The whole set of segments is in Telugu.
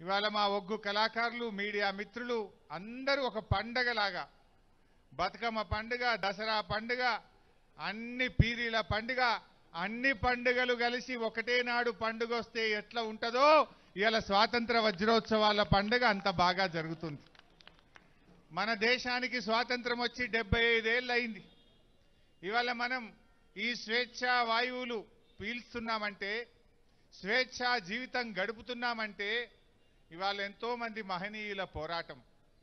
ఇవాళ మా ఒగ్గు కళాకారులు మీడియా మిత్రులు అందరూ ఒక పండగలాగా బతుకమ్మ పండుగ దసరా పండుగ అన్ని పీరీల పండుగ అన్ని పండుగలు కలిసి ఒకటే నాడు పండుగ వస్తే ఎట్లా ఉంటుందో ఇవాళ స్వాతంత్ర వజ్రోత్సవాల పండుగ అంత బాగా జరుగుతుంది మన దేశానికి స్వాతంత్రం వచ్చి డెబ్బై ఐదేళ్ళు అయింది ఇవాళ మనం ఈ స్వేచ్ఛా వాయువులు పీల్స్తున్నామంటే స్వేచ్ఛా జీవితం గడుపుతున్నామంటే ఇవాళ ఎంతో మంది మహనీయుల పోరాటం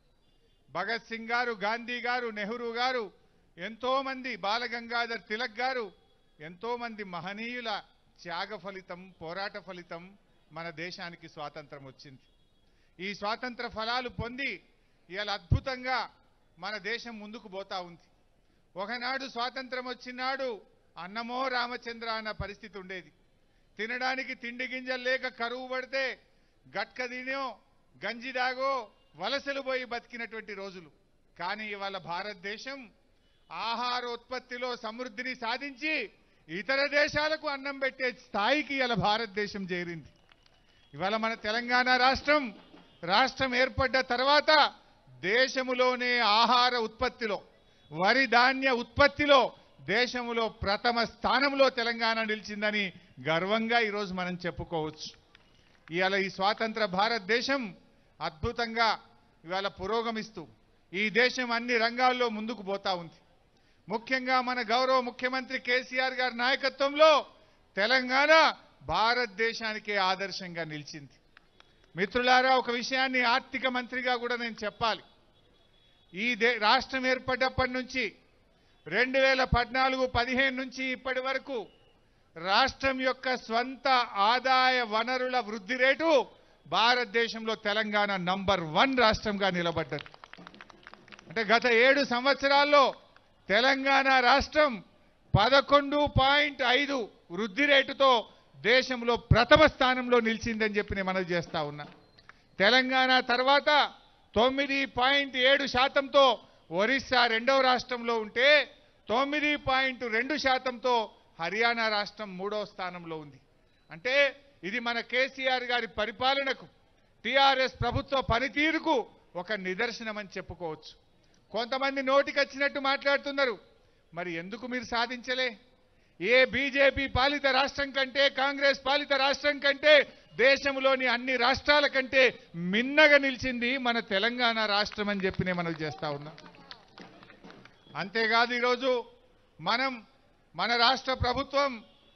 భగత్ సింగ్ గారు గాంధీ గారు నెహ్రూ గారు ఎంతో మంది బాలగంగాధర్ తిలక్ గారు ఎంతో మంది మహనీయుల త్యాగ ఫలితం పోరాట ఫలితం మన దేశానికి స్వాతంత్రం వచ్చింది ఈ స్వాతంత్ర ఫలాలు పొంది ఇవాళ అద్భుతంగా మన దేశం ముందుకు పోతా ఉంది ఒకనాడు స్వాతంత్రం వచ్చినాడు అన్నమో రామచంద్ర అన్న పరిస్థితి ఉండేది తినడానికి తిండి గింజలు లేక కరువు పడితే గట్క తినో గంజి దాగో వలసలు పోయి బతికినటువంటి రోజులు కానీ ఇవాళ భారతదేశం ఆహారోత్పత్తిలో సమృద్ధిని సాధించి ఇతర దేశాలకు అన్నం పెట్టే స్థాయికి ఇవాళ భారతదేశం చేరింది ఇవాళ మన తెలంగాణ రాష్ట్రం రాష్ట్రం ఏర్పడ్డ తర్వాత దేశములోనే ఆహార ఉత్పత్తిలో వరి ధాన్య ఉత్పత్తిలో దేశములో ప్రథమ స్థానంలో తెలంగాణ నిలిచిందని గర్వంగా ఈరోజు మనం చెప్పుకోవచ్చు ఇవాళ ఈ స్వాతంత్ర భారతదేశం అద్భుతంగా ఇవాళ పురోగమిస్తూ ఈ దేశం అన్ని రంగాల్లో ముందుకు పోతా ఉంది ముఖ్యంగా మన గౌరవ ముఖ్యమంత్రి కేసీఆర్ గారి నాయకత్వంలో తెలంగాణ భారతదేశానికే ఆదర్శంగా నిలిచింది మిత్రులారా ఒక విషయాన్ని ఆర్థిక మంత్రిగా కూడా నేను చెప్పాలి ఈ దే రాష్ట్రం ఏర్పడ్డప్పటి నుంచి రెండు వేల పద్నాలుగు పదిహేను నుంచి ఇప్పటి వరకు రాష్ట్రం యొక్క స్వంత ఆదాయ వనరుల వృద్ధి రేటు భారతదేశంలో తెలంగాణ నంబర్ వన్ రాష్ట్రంగా నిలబడ్డది అంటే గత ఏడు సంవత్సరాల్లో తెలంగాణ రాష్ట్రం పదకొండు పాయింట్ ఐదు వృద్ధి రేటుతో దేశంలో ప్రథమ స్థానంలో నిలిచిందని చెప్పి నేను మనవి చేస్తా ఉన్నా తెలంగాణ తర్వాత తొమ్మిది పాయింట్ ఏడు శాతంతో ఒరిస్సా రెండవ రాష్ట్రంలో ఉంటే తొమ్మిది పాయింట్ రెండు శాతంతో హర్యానా రాష్ట్రం మూడవ స్థానంలో ఉంది అంటే ఇది మన కేసీఆర్ గారి పరిపాలనకు టీఆర్ఎస్ ప్రభుత్వ పనితీరుకు ఒక నిదర్శనం అని చెప్పుకోవచ్చు కొంతమంది నోటికి వచ్చినట్టు మాట్లాడుతున్నారు మరి ఎందుకు మీరు సాధించలే ఏ బీజేపీ పాలిత రాష్ట్రం కంటే కాంగ్రెస్ పాలిత రాష్ట్రం కంటే దేశంలోని అన్ని రాష్ట్రాల కంటే మిన్నగా నిలిచింది మన తెలంగాణ రాష్ట్రం అని చెప్పి నేను మనవి చేస్తా ఉన్నా అంతేకాదు ఈరోజు మనం మన రాష్ట్ర ప్రభుత్వం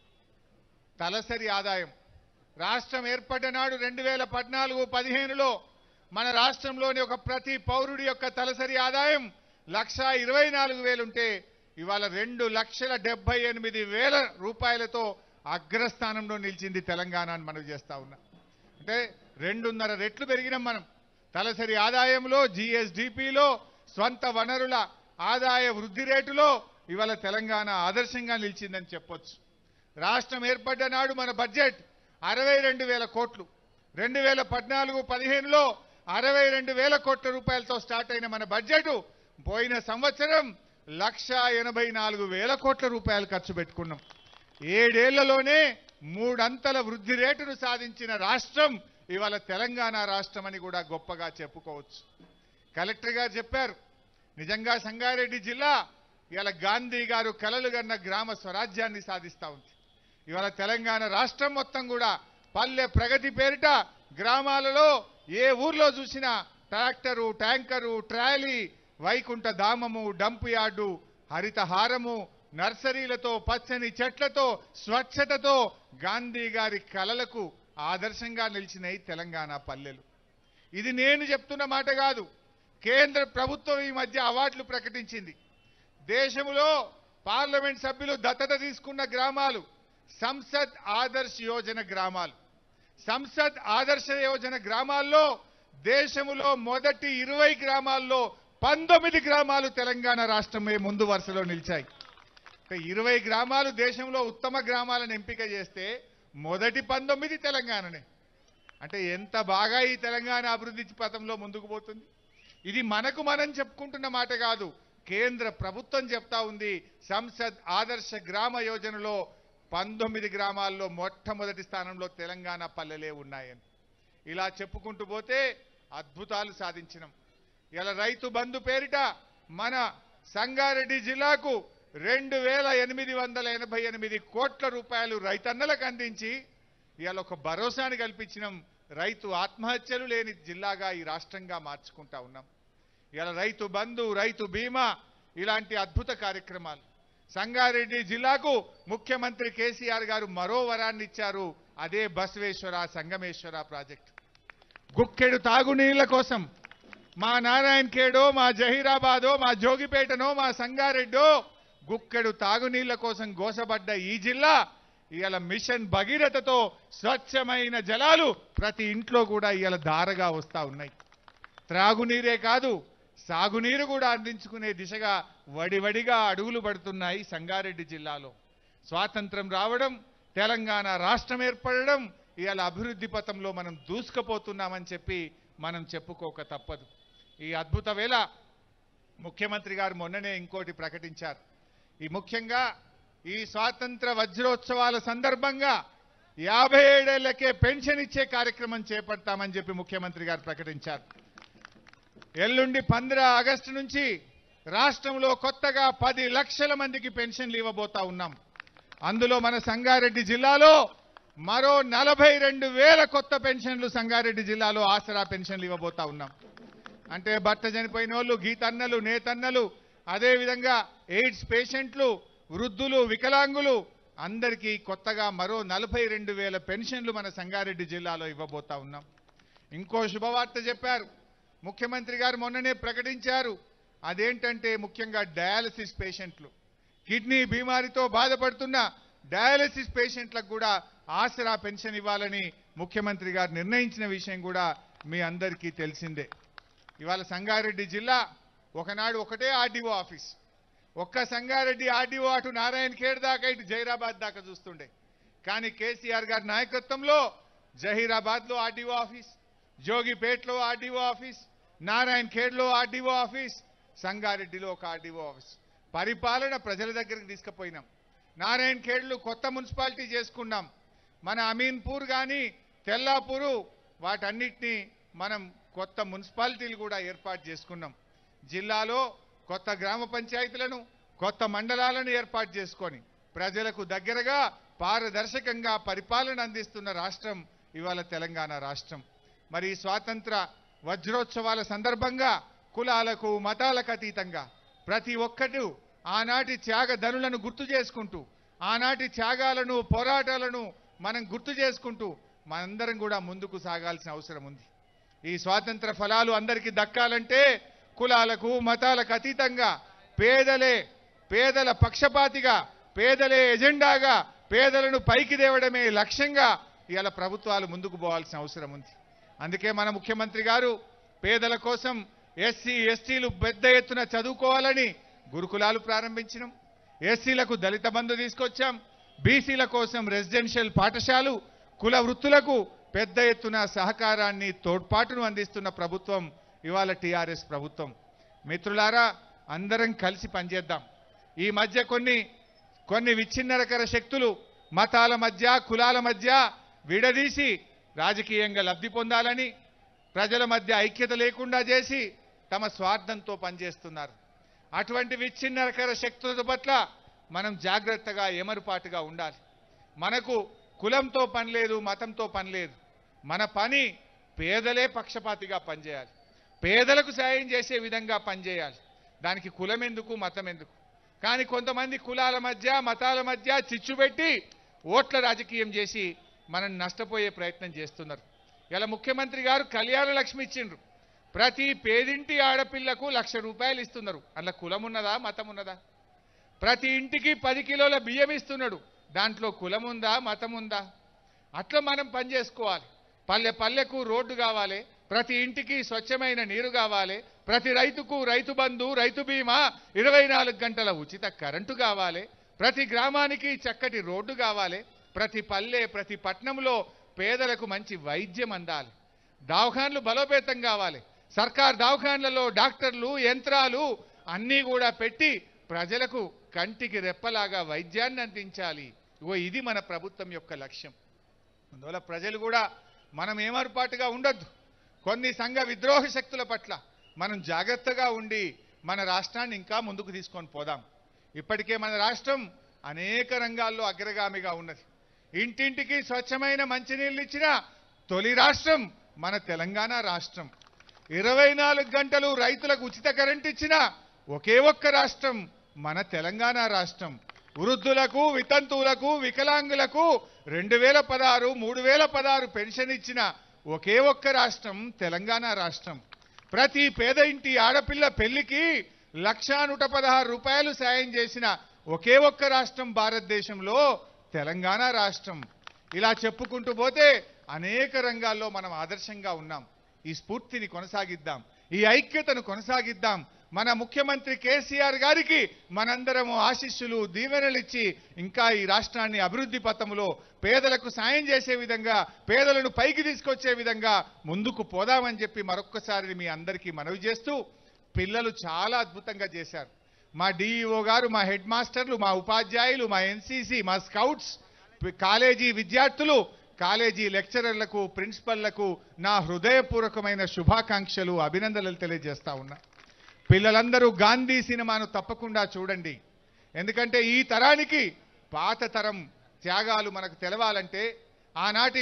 తలసరి ఆదాయం రాష్ట్రం ఏర్పడ్డ నాడు రెండు వేల పద్నాలుగు పదిహేనులో మన రాష్ట్రంలోని ఒక ప్రతి పౌరుడి యొక్క తలసరి ఆదాయం లక్ష ఇరవై నాలుగు వేలుంటే ఇవాళ రెండు లక్షల డెబ్బై ఎనిమిది వేల రూపాయలతో అగ్రస్థానంలో నిలిచింది తెలంగాణ అని మనం చేస్తా ఉన్నా అంటే రెండున్నర రెట్లు పెరిగినాం మనం తలసరి ఆదాయంలో జిఎస్డిపిలో స్వంత వనరుల ఆదాయ వృద్ధి రేటులో ఇవాళ తెలంగాణ ఆదర్శంగా నిలిచిందని చెప్పొచ్చు రాష్ట్రం ఏర్పడ్డ నాడు మన బడ్జెట్ అరవై రెండు వేల కోట్లు రెండు వేల పద్నాలుగు పదిహేనులో అరవై రెండు వేల కోట్ల రూపాయలతో స్టార్ట్ అయిన మన బడ్జెట్ పోయిన సంవత్సరం లక్ష ఎనభై నాలుగు వేల కోట్ల రూపాయలు ఖర్చు పెట్టుకున్నాం ఏడేళ్లలోనే మూడంతల వృద్ధి రేటును సాధించిన రాష్ట్రం ఇవాళ తెలంగాణ రాష్ట్రం అని కూడా గొప్పగా చెప్పుకోవచ్చు కలెక్టర్ గారు చెప్పారు నిజంగా సంగారెడ్డి జిల్లా ఇవాళ గాంధీ గారు కలలు గన్న గ్రామ స్వరాజ్యాన్ని సాధిస్తా ఉంది ఇవాళ తెలంగాణ రాష్ట్రం మొత్తం కూడా పల్లె ప్రగతి పేరిట గ్రామాలలో ఏ ఊర్లో చూసినా ట్రాక్టరు ట్యాంకరు ట్రాలీ వైకుంఠ ధామము డంప్ యార్డు హరితహారము నర్సరీలతో పచ్చని చెట్లతో స్వచ్ఛతతో గాంధీ గారి కలలకు ఆదర్శంగా నిలిచినాయి తెలంగాణ పల్లెలు ఇది నేను చెప్తున్న మాట కాదు కేంద్ర ప్రభుత్వం ఈ మధ్య అవార్డులు ప్రకటించింది దేశంలో పార్లమెంట్ సభ్యులు దత్తత తీసుకున్న గ్రామాలు సంసద్ ఆదర్శ్ యోజన గ్రామాలు సంసద్ ఆదర్శ యోజన గ్రామాల్లో దేశములో మొదటి ఇరవై గ్రామాల్లో పంతొమ్మిది గ్రామాలు తెలంగాణ రాష్ట్రమే ముందు వరుసలో నిలిచాయి ఇక ఇరవై గ్రామాలు దేశంలో ఉత్తమ గ్రామాలను ఎంపిక చేస్తే మొదటి పంతొమ్మిది తెలంగాణనే అంటే ఎంత బాగా ఈ తెలంగాణ అభివృద్ధి పథంలో ముందుకు పోతుంది ఇది మనకు మనం చెప్పుకుంటున్న మాట కాదు కేంద్ర ప్రభుత్వం చెప్తా ఉంది సంసద్ ఆదర్శ గ్రామ యోజనలో పంతొమ్మిది గ్రామాల్లో మొట్టమొదటి స్థానంలో తెలంగాణ పల్లెలే ఉన్నాయని ఇలా చెప్పుకుంటూ పోతే అద్భుతాలు సాధించినాం ఇలా రైతు బంధు పేరిట మన సంగారెడ్డి జిల్లాకు రెండు వేల ఎనిమిది వందల ఎనభై ఎనిమిది కోట్ల రూపాయలు రైతన్నలకు అందించి ఇవాళ ఒక భరోసాని కల్పించినాం రైతు ఆత్మహత్యలు లేని జిల్లాగా ఈ రాష్ట్రంగా మార్చుకుంటా ఉన్నాం ఇలా రైతు బంధు రైతు బీమా ఇలాంటి అద్భుత కార్యక్రమాలు సంగారెడ్డి జిల్లాకు ముఖ్యమంత్రి కేసీఆర్ గారు మరో వరాన్ని ఇచ్చారు అదే బసవేశ్వర సంగమేశ్వర ప్రాజెక్టు గుక్కెడు తాగునీళ్ల కోసం మా నారాయణ ఖేడో మా జహీరాబాదో మా జోగిపేటనో మా సంగారెడ్డో గుక్కెడు తాగునీళ్ల కోసం గోసబడ్డ ఈ జిల్లా ఇవాళ మిషన్ భగీరథతో స్వచ్ఛమైన జలాలు ప్రతి ఇంట్లో కూడా ఇవాళ ధారగా వస్తా ఉన్నాయి త్రాగునీరే కాదు సాగునీరు కూడా అందించుకునే దిశగా వడివడిగా అడుగులు పడుతున్నాయి సంగారెడ్డి జిల్లాలో స్వాతంత్రం రావడం తెలంగాణ రాష్ట్రం ఏర్పడడం ఇవాళ అభివృద్ధి పథంలో మనం దూసుకుపోతున్నామని చెప్పి మనం చెప్పుకోక తప్పదు ఈ అద్భుత వేళ ముఖ్యమంత్రి గారు మొన్ననే ఇంకోటి ప్రకటించారు ఈ ముఖ్యంగా ఈ స్వాతంత్ర వజ్రోత్సవాల సందర్భంగా యాభై ఏడేళ్లకే పెన్షన్ ఇచ్చే కార్యక్రమం చేపడతామని చెప్పి ముఖ్యమంత్రి గారు ప్రకటించారు ఎల్లుండి పంద్ర ఆగస్టు నుంచి రాష్ట్రంలో కొత్తగా పది లక్షల మందికి పెన్షన్లు ఇవ్వబోతా ఉన్నాం అందులో మన సంగారెడ్డి జిల్లాలో మరో నలభై రెండు వేల కొత్త పెన్షన్లు సంగారెడ్డి జిల్లాలో ఆసరా పెన్షన్లు ఇవ్వబోతా ఉన్నాం అంటే భర్త చనిపోయిన వాళ్ళు గీతన్నలు నేతన్నలు అదేవిధంగా ఎయిడ్స్ పేషెంట్లు వృద్ధులు వికలాంగులు అందరికీ కొత్తగా మరో నలభై రెండు వేల పెన్షన్లు మన సంగారెడ్డి జిల్లాలో ఇవ్వబోతా ఉన్నాం ఇంకో శుభవార్త చెప్పారు ముఖ్యమంత్రి గారు మొన్ననే ప్రకటించారు అదేంటంటే ముఖ్యంగా డయాలసిస్ పేషెంట్లు కిడ్నీ బీమారితో బాధపడుతున్న డయాలసిస్ పేషెంట్లకు కూడా ఆసరా పెన్షన్ ఇవ్వాలని ముఖ్యమంత్రి గారు నిర్ణయించిన విషయం కూడా మీ అందరికీ తెలిసిందే ఇవాళ సంగారెడ్డి జిల్లా ఒకనాడు ఒకటే ఆర్డీఓ ఆఫీస్ ఒక్క సంగారెడ్డి ఆర్డీఓ అటు నారాయణ ఖేడ్ దాకా ఇటు జైరాబాద్ దాకా చూస్తుండే కానీ కేసీఆర్ గారి నాయకత్వంలో జహీరాబాద్లో ఆర్డీఓ ఆఫీస్ జోగిపేట్లో ఆర్డీఓ ఆఫీస్ నారాయణ ఖేడ్లో ఆర్డీఓ ఆఫీస్ సంగారెడ్డిలో ఒక ఆర్డీఓ ఆఫీస్ పరిపాలన ప్రజల దగ్గరికి తీసుకుపోయినాం నారాయణ ఖేడ్లు కొత్త మున్సిపాలిటీ చేసుకున్నాం మన అమీన్పూర్ కానీ తెల్లాపూరు వాటన్నిటినీ మనం కొత్త మున్సిపాలిటీలు కూడా ఏర్పాటు చేసుకున్నాం జిల్లాలో కొత్త గ్రామ పంచాయతీలను కొత్త మండలాలను ఏర్పాటు చేసుకొని ప్రజలకు దగ్గరగా పారదర్శకంగా పరిపాలన అందిస్తున్న రాష్ట్రం ఇవాళ తెలంగాణ రాష్ట్రం మరి ఈ స్వాతంత్ర వజ్రోత్సవాల సందర్భంగా కులాలకు మతాలకు అతీతంగా ప్రతి ఒక్కటి ఆనాటి త్యాగధనులను గుర్తు చేసుకుంటూ ఆనాటి త్యాగాలను పోరాటాలను మనం గుర్తు చేసుకుంటూ మనందరం కూడా ముందుకు సాగాల్సిన అవసరం ఉంది ఈ స్వాతంత్ర ఫలాలు అందరికీ దక్కాలంటే కులాలకు మతాలకు అతీతంగా పేదలే పేదల పక్షపాతిగా పేదలే ఎజెండాగా పేదలను పైకి తేవడమే లక్ష్యంగా ఇవాళ ప్రభుత్వాలు ముందుకు పోవాల్సిన అవసరం ఉంది అందుకే మన ముఖ్యమంత్రి గారు పేదల కోసం ఎస్సీ ఎస్టీలు పెద్ద ఎత్తున చదువుకోవాలని గురుకులాలు ప్రారంభించినాం ఎస్సీలకు దళిత బంధు తీసుకొచ్చాం బీసీల కోసం రెసిడెన్షియల్ పాఠశాలు కుల వృత్తులకు పెద్ద ఎత్తున సహకారాన్ని తోడ్పాటును అందిస్తున్న ప్రభుత్వం ఇవాళ టీఆర్ఎస్ ప్రభుత్వం మిత్రులారా అందరం కలిసి పనిచేద్దాం ఈ మధ్య కొన్ని కొన్ని విచ్ఛిన్నరకర శక్తులు మతాల మధ్య కులాల మధ్య విడదీసి రాజకీయంగా లబ్ధి పొందాలని ప్రజల మధ్య ఐక్యత లేకుండా చేసి తమ స్వార్థంతో పనిచేస్తున్నారు అటువంటి విచ్ఛిన్నరకర శక్తుల పట్ల మనం జాగ్రత్తగా ఏమరుపాటుగా ఉండాలి మనకు కులంతో పని లేదు మతంతో పని లేదు మన పని పేదలే పక్షపాతిగా పనిచేయాలి పేదలకు సాయం చేసే విధంగా పనిచేయాలి దానికి కులం ఎందుకు మతం ఎందుకు కానీ కొంతమంది కులాల మధ్య మతాల మధ్య చిచ్చు పెట్టి ఓట్ల రాజకీయం చేసి మనం నష్టపోయే ప్రయత్నం చేస్తున్నారు ఇలా ముఖ్యమంత్రి గారు కళ్యాణ లక్ష్మి ఇచ్చిండ్రు ప్రతి పేదింటి ఆడపిల్లకు లక్ష రూపాయలు ఇస్తున్నారు అందులో కులం ఉన్నదా మతం ఉన్నదా ప్రతి ఇంటికి పది కిలోల బియ్యం ఇస్తున్నాడు దాంట్లో కులం ఉందా మతం ఉందా అట్లా మనం పని చేసుకోవాలి పల్లె పల్లెకు రోడ్డు కావాలి ప్రతి ఇంటికి స్వచ్ఛమైన నీరు కావాలి ప్రతి రైతుకు రైతు బంధు రైతు బీమా ఇరవై నాలుగు గంటల ఉచిత కరెంటు కావాలి ప్రతి గ్రామానికి చక్కటి రోడ్డు కావాలి ప్రతి పల్లె ప్రతి పట్టణంలో పేదలకు మంచి వైద్యం అందాలి దవాఖాన్లు బలోపేతం కావాలి సర్కార్ దవాఖాన్లలో డాక్టర్లు యంత్రాలు అన్నీ కూడా పెట్టి ప్రజలకు కంటికి రెప్పలాగా వైద్యాన్ని అందించాలి ఇగో ఇది మన ప్రభుత్వం యొక్క లక్ష్యం అందువల్ల ప్రజలు కూడా మనం ఏమర్పాటుగా ఉండొద్దు కొన్ని సంఘ విద్రోహ శక్తుల పట్ల మనం జాగ్రత్తగా ఉండి మన రాష్ట్రాన్ని ఇంకా ముందుకు తీసుకొని పోదాం ఇప్పటికే మన రాష్ట్రం అనేక రంగాల్లో అగ్రగామిగా ఉన్నది ఇంటింటికి స్వచ్ఛమైన మంచినీళ్ళు ఇచ్చిన తొలి రాష్ట్రం మన తెలంగాణ రాష్ట్రం ఇరవై నాలుగు గంటలు రైతులకు ఉచిత కరెంట్ ఇచ్చిన ఒకే ఒక్క రాష్ట్రం మన తెలంగాణ రాష్ట్రం వృద్ధులకు వితంతువులకు వికలాంగులకు రెండు వేల పదహారు మూడు వేల పదహారు పెన్షన్ ఇచ్చిన ఒకే ఒక్క రాష్ట్రం తెలంగాణ రాష్ట్రం ప్రతి పేద ఇంటి ఆడపిల్ల పెళ్లికి లక్షా నూట పదహారు రూపాయలు సాయం చేసిన ఒకే ఒక్క రాష్ట్రం భారతదేశంలో తెలంగాణ రాష్ట్రం ఇలా చెప్పుకుంటూ పోతే అనేక రంగాల్లో మనం ఆదర్శంగా ఉన్నాం ఈ స్ఫూర్తిని కొనసాగిద్దాం ఈ ఐక్యతను కొనసాగిద్దాం మన ముఖ్యమంత్రి కేసీఆర్ గారికి మనందరము ఆశీస్సులు దీవెనలు ఇచ్చి ఇంకా ఈ రాష్ట్రాన్ని అభివృద్ధి పథంలో పేదలకు సాయం చేసే విధంగా పేదలను పైకి తీసుకొచ్చే విధంగా ముందుకు పోదామని చెప్పి మరొక్కసారి మీ అందరికీ మనవి చేస్తూ పిల్లలు చాలా అద్భుతంగా చేశారు మా డిఈఓ గారు మా హెడ్ మాస్టర్లు మా ఉపాధ్యాయులు మా ఎన్సీసీ మా స్కౌట్స్ పి- కాలేజీ విద్యార్థులు కాలేజీ లెక్చరర్లకు ప్రిన్సిపల్లకు నా హృదయపూర్వకమైన శుభాకాంక్షలు అభినందనలు తెలియజేస్తా ఉన్నా పిల్లలందరూ గాంధీ సినిమాను తప్పకుండా చూడండి ఎందుకంటే ఈ తరానికి పాత తరం త్యాగాలు మనకు తెలవాలంటే ఆనాటి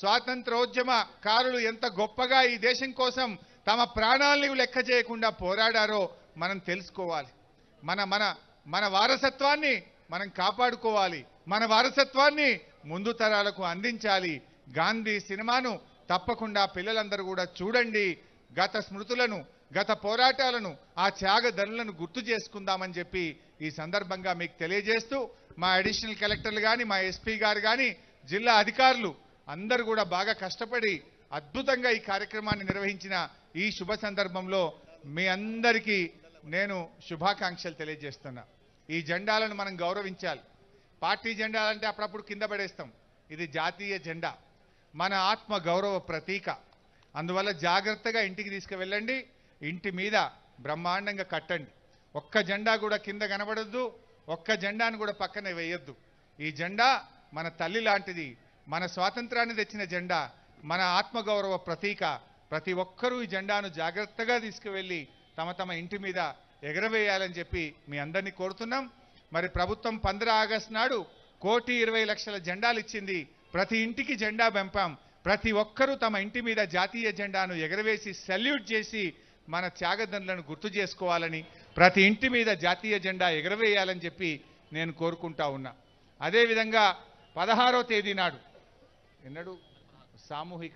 స్వాతంత్రోద్యమకారులు ఎంత గొప్పగా ఈ దేశం కోసం తమ ప్రాణాల్ని లెక్క చేయకుండా పోరాడారో మనం తెలుసుకోవాలి మన మన మన వారసత్వాన్ని మనం కాపాడుకోవాలి మన వారసత్వాన్ని ముందు తరాలకు అందించాలి గాంధీ సినిమాను తప్పకుండా పిల్లలందరూ కూడా చూడండి గత స్మృతులను గత పోరాటాలను ఆ త్యాగధనులను గుర్తు చేసుకుందామని చెప్పి ఈ సందర్భంగా మీకు తెలియజేస్తూ మా అడిషనల్ కలెక్టర్లు కానీ మా ఎస్పీ గారు కానీ జిల్లా అధికారులు అందరూ కూడా బాగా కష్టపడి అద్భుతంగా ఈ కార్యక్రమాన్ని నిర్వహించిన ఈ శుభ సందర్భంలో మీ అందరికీ నేను శుభాకాంక్షలు తెలియజేస్తున్నా ఈ జెండాలను మనం గౌరవించాలి పార్టీ జెండాలంటే అప్పుడప్పుడు కింద పడేస్తాం ఇది జాతీయ జెండా మన ఆత్మ గౌరవ ప్రతీక అందువల్ల జాగ్రత్తగా ఇంటికి తీసుకువెళ్ళండి ఇంటి మీద బ్రహ్మాండంగా కట్టండి ఒక్క జెండా కూడా కింద కనబడద్దు ఒక్క జెండాను కూడా పక్కనే వేయొద్దు ఈ జెండా మన తల్లి లాంటిది మన స్వాతంత్రాన్ని తెచ్చిన జెండా మన ఆత్మగౌరవ ప్రతీక ప్రతి ఒక్కరూ ఈ జెండాను జాగ్రత్తగా తీసుకువెళ్ళి తమ తమ ఇంటి మీద ఎగరవేయాలని చెప్పి మీ అందరినీ కోరుతున్నాం మరి ప్రభుత్వం పంద్ర ఆగస్టు నాడు కోటి ఇరవై లక్షల జెండాలు ఇచ్చింది ప్రతి ఇంటికి జెండా పెంపాం ప్రతి ఒక్కరూ తమ ఇంటి మీద జాతీయ జెండాను ఎగరవేసి సల్యూట్ చేసి మన త్యాగదనులను గుర్తు చేసుకోవాలని ప్రతి ఇంటి మీద జాతీయ జెండా ఎగరవేయాలని చెప్పి నేను కోరుకుంటా ఉన్నా అదేవిధంగా పదహారో తేదీ నాడు ఎన్నడు సామూహిక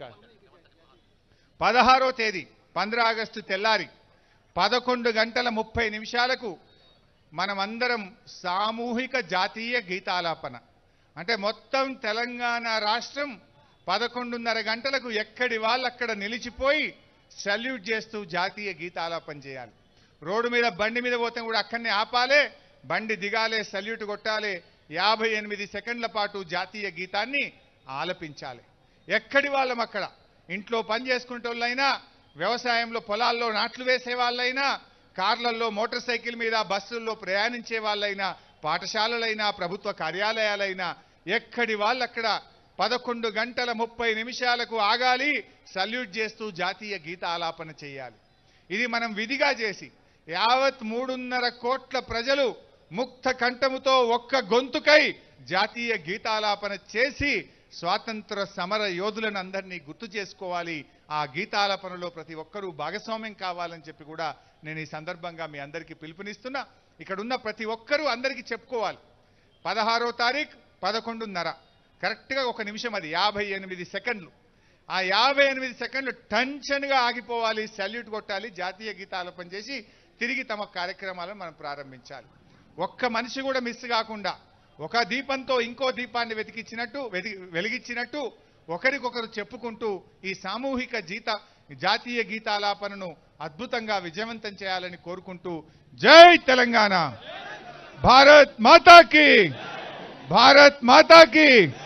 పదహారో తేదీ పంద్ర ఆగస్టు తెల్లారి పదకొండు గంటల ముప్పై నిమిషాలకు మనమందరం సామూహిక జాతీయ గీతాలాపన అంటే మొత్తం తెలంగాణ రాష్ట్రం పదకొండున్నర గంటలకు ఎక్కడి వాళ్ళు అక్కడ నిలిచిపోయి సల్యూట్ చేస్తూ జాతీయ గీతాలాపన చేయాలి రోడ్డు మీద బండి మీద పోతే కూడా అక్కడనే ఆపాలే బండి దిగాలే సల్యూట్ కొట్టాలి యాభై ఎనిమిది సెకండ్ల పాటు జాతీయ గీతాన్ని ఆలపించాలి ఎక్కడి వాళ్ళం అక్కడ ఇంట్లో పని చేసుకునే వాళ్ళైనా వ్యవసాయంలో పొలాల్లో నాట్లు వేసే వాళ్ళైనా కార్లలో మోటార్ సైకిల్ మీద బస్సుల్లో ప్రయాణించే వాళ్ళైనా పాఠశాలలైనా ప్రభుత్వ కార్యాలయాలైనా ఎక్కడి వాళ్ళు అక్కడ పదకొండు గంటల ముప్పై నిమిషాలకు ఆగాలి సల్యూట్ చేస్తూ జాతీయ గీత ఆలాపన చేయాలి ఇది మనం విధిగా చేసి యావత్ మూడున్నర కోట్ల ప్రజలు ముక్త కంఠముతో ఒక్క గొంతుకై జాతీయ గీతాలాపన చేసి స్వాతంత్ర సమర యోధులను అందరినీ గుర్తు చేసుకోవాలి ఆ గీతాలాపనలో ప్రతి ఒక్కరూ భాగస్వామ్యం కావాలని చెప్పి కూడా నేను ఈ సందర్భంగా మీ అందరికీ పిలుపునిస్తున్నా ఇక్కడ ఉన్న ప్రతి ఒక్కరూ అందరికీ చెప్పుకోవాలి పదహారో తారీఖు పదకొండున్నర కరెక్ట్గా ఒక నిమిషం అది యాభై ఎనిమిది సెకండ్లు ఆ యాభై ఎనిమిది సెకండ్లు టెన్షన్గా ఆగిపోవాలి సల్యూట్ కొట్టాలి జాతీయ గీతాలపన చేసి తిరిగి తమ కార్యక్రమాలను మనం ప్రారంభించాలి ఒక్క మనిషి కూడా మిస్ కాకుండా ఒక దీపంతో ఇంకో దీపాన్ని వెతికిచ్చినట్టు వెతి వెలిగించినట్టు ఒకరికొకరు చెప్పుకుంటూ ఈ సామూహిక గీత జాతీయ గీతాలాపనను అద్భుతంగా విజయవంతం చేయాలని కోరుకుంటూ జై తెలంగాణ భారత్ మాతాకి భారత్ మాతాకి